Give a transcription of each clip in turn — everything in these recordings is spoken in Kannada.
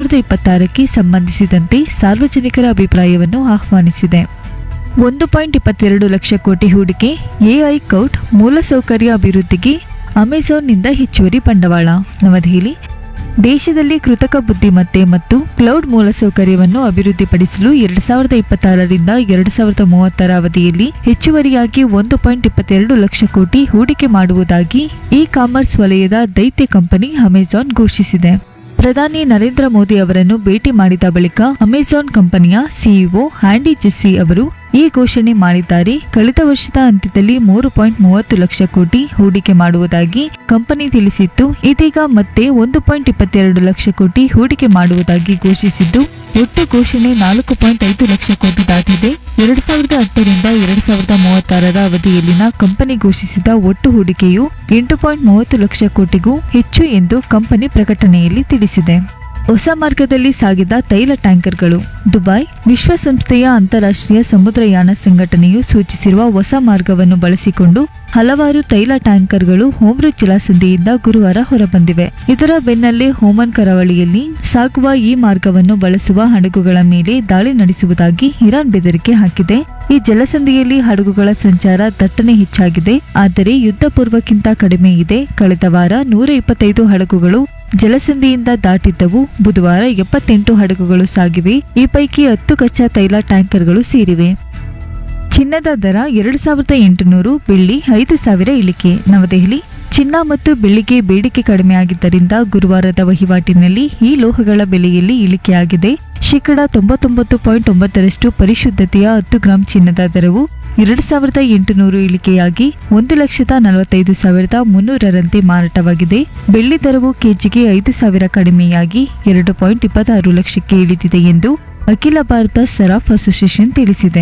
ಸಾವಿರದ ಇಪ್ಪತ್ತಾರಕ್ಕೆ ಸಂಬಂಧಿಸಿದಂತೆ ಸಾರ್ವಜನಿಕರ ಅಭಿಪ್ರಾಯವನ್ನು ಆಹ್ವಾನಿಸಿದೆ ಒಂದು ಪಾಯಿಂಟ್ ಇಪ್ಪತ್ತೆರಡು ಲಕ್ಷ ಕೋಟಿ ಹೂಡಿಕೆ ಎಐ ಕೌಟ್ ಮೂಲಸೌಕರ್ಯ ಅಭಿವೃದ್ಧಿಗೆ ಅಮೆಜಾನ್ನಿಂದ ಹೆಚ್ಚುವರಿ ಬಂಡವಾಳ ನವದೆಹಲಿ ದೇಶದಲ್ಲಿ ಕೃತಕ ಬುದ್ಧಿಮತ್ತೆ ಮತ್ತು ಕ್ಲೌಡ್ ಮೂಲಸೌಕರ್ಯವನ್ನು ಅಭಿವೃದ್ಧಿಪಡಿಸಲು ಎರಡು ಸಾವಿರದ ಇಪ್ಪತ್ತಾರರಿಂದ ಎರಡು ಸಾವಿರದ ಮೂವತ್ತರ ಅವಧಿಯಲ್ಲಿ ಹೆಚ್ಚುವರಿಯಾಗಿ ಒಂದು ಪಾಯಿಂಟ್ ಇಪ್ಪತ್ತೆರಡು ಲಕ್ಷ ಕೋಟಿ ಹೂಡಿಕೆ ಮಾಡುವುದಾಗಿ ಇ ಕಾಮರ್ಸ್ ವಲಯದ ದೈತ್ಯ ಕಂಪನಿ ಅಮೆಜಾನ್ ಘೋಷಿಸಿದೆ ಪ್ರಧಾನಿ ನರೇಂದ್ರ ಮೋದಿ ಅವರನ್ನು ಭೇಟಿ ಮಾಡಿದ ಬಳಿಕ ಅಮೆಜಾನ್ ಕಂಪನಿಯ ಸಿಇಒ ಹ್ಯಾಂಡಿ ಜೆಸ್ಸಿ ಅವರು ಈ ಘೋಷಣೆ ಮಾಡಿದ್ದಾರೆ ಕಳೆದ ವರ್ಷದ ಅಂತ್ಯದಲ್ಲಿ ಮೂರು ಪಾಯಿಂಟ್ ಮೂವತ್ತು ಲಕ್ಷ ಕೋಟಿ ಹೂಡಿಕೆ ಮಾಡುವುದಾಗಿ ಕಂಪನಿ ತಿಳಿಸಿತ್ತು ಇದೀಗ ಮತ್ತೆ ಒಂದು ಪಾಯಿಂಟ್ ಇಪ್ಪತ್ತೆರಡು ಲಕ್ಷ ಕೋಟಿ ಹೂಡಿಕೆ ಮಾಡುವುದಾಗಿ ಘೋಷಿಸಿದ್ದು ಒಟ್ಟು ಘೋಷಣೆ ನಾಲ್ಕು ಪಾಯಿಂಟ್ ಐದು ಲಕ್ಷ ಕೋಟಿ ದಾಟಿದೆ ಎರಡು ಸಾವಿರದ ಹತ್ತರಿಂದ ಎರಡು ಸಾವಿರದ ಮೂವತ್ತಾರರ ಅವಧಿಯಲ್ಲಿನ ಕಂಪನಿ ಘೋಷಿಸಿದ ಒಟ್ಟು ಹೂಡಿಕೆಯು ಎಂಟು ಪಾಯಿಂಟ್ ಮೂವತ್ತು ಲಕ್ಷ ಕೋಟಿಗೂ ಹೆಚ್ಚು ಎಂದು ಕಂಪನಿ ಪ್ರಕಟಣೆಯಲ್ಲಿ ತಿಳಿಸಿದೆ ಹೊಸ ಮಾರ್ಗದಲ್ಲಿ ಸಾಗಿದ ತೈಲ ಟ್ಯಾಂಕರ್ಗಳು ದುಬೈ ವಿಶ್ವಸಂಸ್ಥೆಯ ಅಂತಾರಾಷ್ಟ್ರೀಯ ಸಮುದ್ರಯಾನ ಸಂಘಟನೆಯು ಸೂಚಿಸಿರುವ ಹೊಸ ಮಾರ್ಗವನ್ನು ಬಳಸಿಕೊಂಡು ಹಲವಾರು ತೈಲ ಟ್ಯಾಂಕರ್ಗಳು ಹೋಮ್ರು ಜಲಸಂಧಿಯಿಂದ ಗುರುವಾರ ಹೊರಬಂದಿವೆ ಇದರ ಬೆನ್ನಲ್ಲೇ ಹೋಮನ್ ಕರಾವಳಿಯಲ್ಲಿ ಸಾಗುವ ಈ ಮಾರ್ಗವನ್ನು ಬಳಸುವ ಹಡಗುಗಳ ಮೇಲೆ ದಾಳಿ ನಡೆಸುವುದಾಗಿ ಇರಾನ್ ಬೆದರಿಕೆ ಹಾಕಿದೆ ಈ ಜಲಸಂಧಿಯಲ್ಲಿ ಹಡಗುಗಳ ಸಂಚಾರ ದಟ್ಟಣೆ ಹೆಚ್ಚಾಗಿದೆ ಆದರೆ ಯುದ್ಧ ಪೂರ್ವಕ್ಕಿಂತ ಕಡಿಮೆ ಇದೆ ಕಳೆದ ವಾರ ನೂರ ಇಪ್ಪತ್ತೈದು ಹಡಗುಗಳು ಜಲಸಂಧಿಯಿಂದ ದಾಟಿದ್ದವು ಬುಧವಾರ ಎಪ್ಪತ್ತೆಂಟು ಹಡಗುಗಳು ಸಾಗಿವೆ ಈ ಪೈಕಿ ಹತ್ತು ಕಚ್ಚಾ ತೈಲ ಟ್ಯಾಂಕರ್ಗಳು ಸೇರಿವೆ ಚಿನ್ನದ ದರ ಎರಡು ಸಾವಿರದ ಎಂಟುನೂರು ಬೆಳ್ಳಿ ಐದು ಸಾವಿರ ಇಳಿಕೆ ನವದೆಹಲಿ ಚಿನ್ನ ಮತ್ತು ಬೆಳ್ಳಿಗೆ ಬೇಡಿಕೆ ಕಡಿಮೆಯಾಗಿದ್ದರಿಂದ ಗುರುವಾರದ ವಹಿವಾಟಿನಲ್ಲಿ ಈ ಲೋಹಗಳ ಬೆಲೆಯಲ್ಲಿ ಇಳಿಕೆಯಾಗಿದೆ ಶೇಕಡ ತೊಂಬತ್ತೊಂಬತ್ತು ಪಾಯಿಂಟ್ ಒಂಬತ್ತರಷ್ಟು ಪರಿಶುದ್ಧತೆಯ ಹತ್ತು ಗ್ರಾಂ ಚಿನ್ನದ ದರವು ಎರಡು ಸಾವಿರದ ಎಂಟುನೂರು ಇಳಿಕೆಯಾಗಿ ಒಂದು ಲಕ್ಷದ ನಲವತ್ತೈದು ಸಾವಿರದ ಮುನ್ನೂರರಂತೆ ಮಾರಾಟವಾಗಿದೆ ಬೆಳ್ಳಿ ದರವು ಕೆಜಿಗೆ ಐದು ಸಾವಿರ ಕಡಿಮೆಯಾಗಿ ಎರಡು ಪಾಯಿಂಟ್ ಇಪ್ಪತ್ತಾರು ಲಕ್ಷಕ್ಕೆ ಇಳಿದಿದೆ ಎಂದು ಅಖಿಲ ಭಾರತ ಸರಾಫ್ ಅಸೋಸಿಯೇಷನ್ ತಿಳಿಸಿದೆ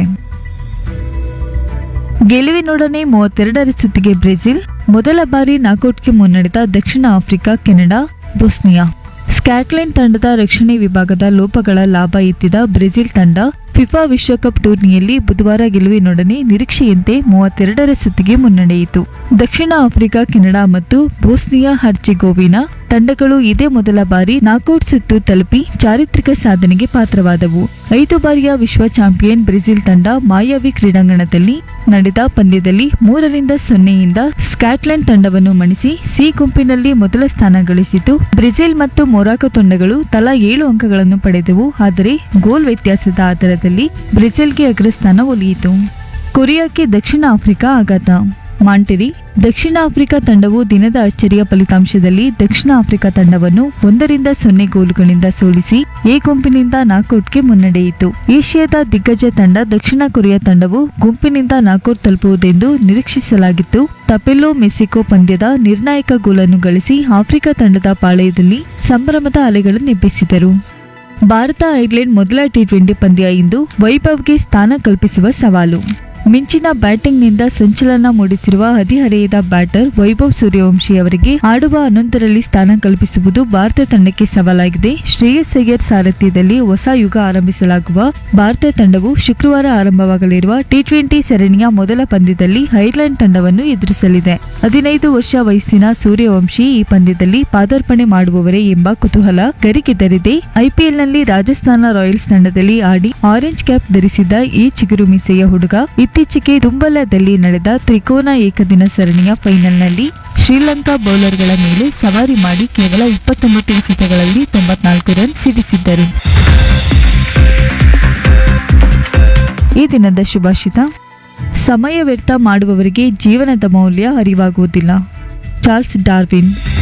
ಗೆಲುವಿನೊಡನೆ ಮೂವತ್ತೆರಡರ ಸುತ್ತಿಗೆ ಬ್ರೆಜಿಲ್ ಮೊದಲ ಬಾರಿ ನಾಕೌಟ್ಗೆ ಮುನ್ನಡೆದ ದಕ್ಷಿಣ ಆಫ್ರಿಕಾ ಕೆನಡಾ ಬೊಸ್ನಿಯಾ ಸ್ಕಾಟ್ಲೆಂಡ್ ತಂಡದ ರಕ್ಷಣೆ ವಿಭಾಗದ ಲೋಪಗಳ ಲಾಭ ಎತ್ತಿದ ಬ್ರೆಜಿಲ್ ತಂಡ ಫಿಫಾ ವಿಶ್ವಕಪ್ ಟೂರ್ನಿಯಲ್ಲಿ ಬುಧವಾರ ಗೆಲುವಿನೊಡನೆ ನಿರೀಕ್ಷೆಯಂತೆ ಮೂವತ್ತೆರಡರ ಸುತ್ತಿಗೆ ಮುನ್ನಡೆಯಿತು ದಕ್ಷಿಣ ಆಫ್ರಿಕಾ ಕೆನಡಾ ಮತ್ತು ಬೋಸ್ನಿಯಾ ಹರ್ಜಿಗೋವಿನಾ ತಂಡಗಳು ಇದೇ ಮೊದಲ ಬಾರಿ ನಾಕೌಟ್ ಸುತ್ತು ತಲುಪಿ ಚಾರಿತ್ರಿಕ ಸಾಧನೆಗೆ ಪಾತ್ರವಾದವು ಐದು ಬಾರಿಯ ವಿಶ್ವ ಚಾಂಪಿಯನ್ ಬ್ರೆಜಿಲ್ ತಂಡ ಮಾಯಾವಿ ಕ್ರೀಡಾಂಗಣದಲ್ಲಿ ನಡೆದ ಪಂದ್ಯದಲ್ಲಿ ಮೂರರಿಂದ ಸೊನ್ನೆಯಿಂದ ಸ್ಕಾಟ್ಲೆಂಡ್ ತಂಡವನ್ನು ಮಣಿಸಿ ಸಿ ಗುಂಪಿನಲ್ಲಿ ಮೊದಲ ಸ್ಥಾನ ಗಳಿಸಿತು ಬ್ರೆಜಿಲ್ ಮತ್ತು ಮೊರಾಕೊ ತಂಡಗಳು ತಲಾ ಏಳು ಅಂಕಗಳನ್ನು ಪಡೆದವು ಆದರೆ ಗೋಲ್ ವ್ಯತ್ಯಾಸದ ಆಧಾರದಲ್ಲಿ ಬ್ರೆಜಿಲ್ಗೆ ಅಗ್ರಸ್ಥಾನ ಒಲಿಯಿತು ಕೊರಿಯಾಕ್ಕೆ ದಕ್ಷಿಣ ಆಫ್ರಿಕಾ ಆಘಾತ ಮಾಂಟೆರಿ ದಕ್ಷಿಣ ಆಫ್ರಿಕಾ ತಂಡವು ದಿನದ ಅಚ್ಚರಿಯ ಫಲಿತಾಂಶದಲ್ಲಿ ದಕ್ಷಿಣ ಆಫ್ರಿಕಾ ತಂಡವನ್ನು ಒಂದರಿಂದ ಸೊನ್ನೆ ಗೋಲುಗಳಿಂದ ಸೋಲಿಸಿ ಎ ಗುಂಪಿನಿಂದ ನಾಕೌಟ್ಗೆ ಮುನ್ನಡೆಯಿತು ಏಷ್ಯಾದ ದಿಗ್ಗಜ ತಂಡ ದಕ್ಷಿಣ ಕೊರಿಯಾ ತಂಡವು ಗುಂಪಿನಿಂದ ನಾಕೌಟ್ ತಲುಪುವುದೆಂದು ನಿರೀಕ್ಷಿಸಲಾಗಿತ್ತು ಟಪೆಲ್ಲೋ ಮೆಕ್ಸಿಕೋ ಪಂದ್ಯದ ನಿರ್ಣಾಯಕ ಗೋಲನ್ನು ಗಳಿಸಿ ಆಫ್ರಿಕಾ ತಂಡದ ಪಾಳೆಯದಲ್ಲಿ ಸಂಭ್ರಮದ ಅಲೆಗಳನ್ನು ಎಬ್ಬಿಸಿದರು ಭಾರತ ಐರ್ಲೆಂಡ್ ಮೊದಲ ಟಿ ಟ್ವೆಂಟಿ ಪಂದ್ಯ ಇಂದು ವೈಭವ್ಗೆ ಸ್ಥಾನ ಕಲ್ಪಿಸುವ ಸವಾಲು ಮಿಂಚಿನ ಬ್ಯಾಟಿಂಗ್ನಿಂದ ಸಂಚಲನ ಮೂಡಿಸಿರುವ ಹದಿಹರೆಯದ ಬ್ಯಾಟರ್ ವೈಭವ್ ಸೂರ್ಯವಂಶಿ ಅವರಿಗೆ ಆಡುವ ಹನ್ನೊಂದರಲ್ಲಿ ಸ್ಥಾನ ಕಲ್ಪಿಸುವುದು ಭಾರತ ತಂಡಕ್ಕೆ ಸವಾಲಾಗಿದೆ ಶ್ರೇಯಸ್ ಅಯ್ಯರ್ ಸಾರಥ್ಯದಲ್ಲಿ ಹೊಸ ಯುಗ ಆರಂಭಿಸಲಾಗುವ ಭಾರತ ತಂಡವು ಶುಕ್ರವಾರ ಆರಂಭವಾಗಲಿರುವ ಟಿ ಟ್ವೆಂಟಿ ಸರಣಿಯ ಮೊದಲ ಪಂದ್ಯದಲ್ಲಿ ಐರ್ಲೆಂಡ್ ತಂಡವನ್ನು ಎದುರಿಸಲಿದೆ ಹದಿನೈದು ವರ್ಷ ವಯಸ್ಸಿನ ಸೂರ್ಯವಂಶಿ ಈ ಪಂದ್ಯದಲ್ಲಿ ಪಾದಾರ್ಪಣೆ ಮಾಡುವವರೇ ಎಂಬ ಕುತೂಹಲ ಗರಿಗೆದರಿದೆ ಐಪಿಎಲ್ನಲ್ಲಿ ರಾಜಸ್ಥಾನ ರಾಯಲ್ಸ್ ತಂಡದಲ್ಲಿ ಆಡಿ ಆರೆಂಜ್ ಕ್ಯಾಪ್ ಧರಿಸಿದ್ದ ಈ ಚಿಗುರು ಮೀಸೆಯ ಹುಡುಗ ಇತ್ತೀಚೆಗೆ ದುಂಬಲದಲ್ಲಿ ನಡೆದ ತ್ರಿಕೋನ ಏಕದಿನ ಸರಣಿಯ ಫೈನಲ್ನಲ್ಲಿ ಶ್ರೀಲಂಕಾ ಬೌಲರ್ಗಳ ಮೇಲೆ ಸವಾರಿ ಮಾಡಿ ಕೇವಲ ಇಪ್ಪತ್ತೊಂಬತ್ತು ಎಸೆತಗಳಲ್ಲಿ ತೊಂಬತ್ನಾಲ್ಕು ರನ್ ಸಿಡಿಸಿದ್ದರು ಈ ದಿನದ ಶುಭಾಷಿತ ಸಮಯ ವ್ಯರ್ಥ ಮಾಡುವವರಿಗೆ ಜೀವನದ ಮೌಲ್ಯ ಅರಿವಾಗುವುದಿಲ್ಲ ಚಾರ್ಲ್ಸ್ ಡಾರ್ವಿನ್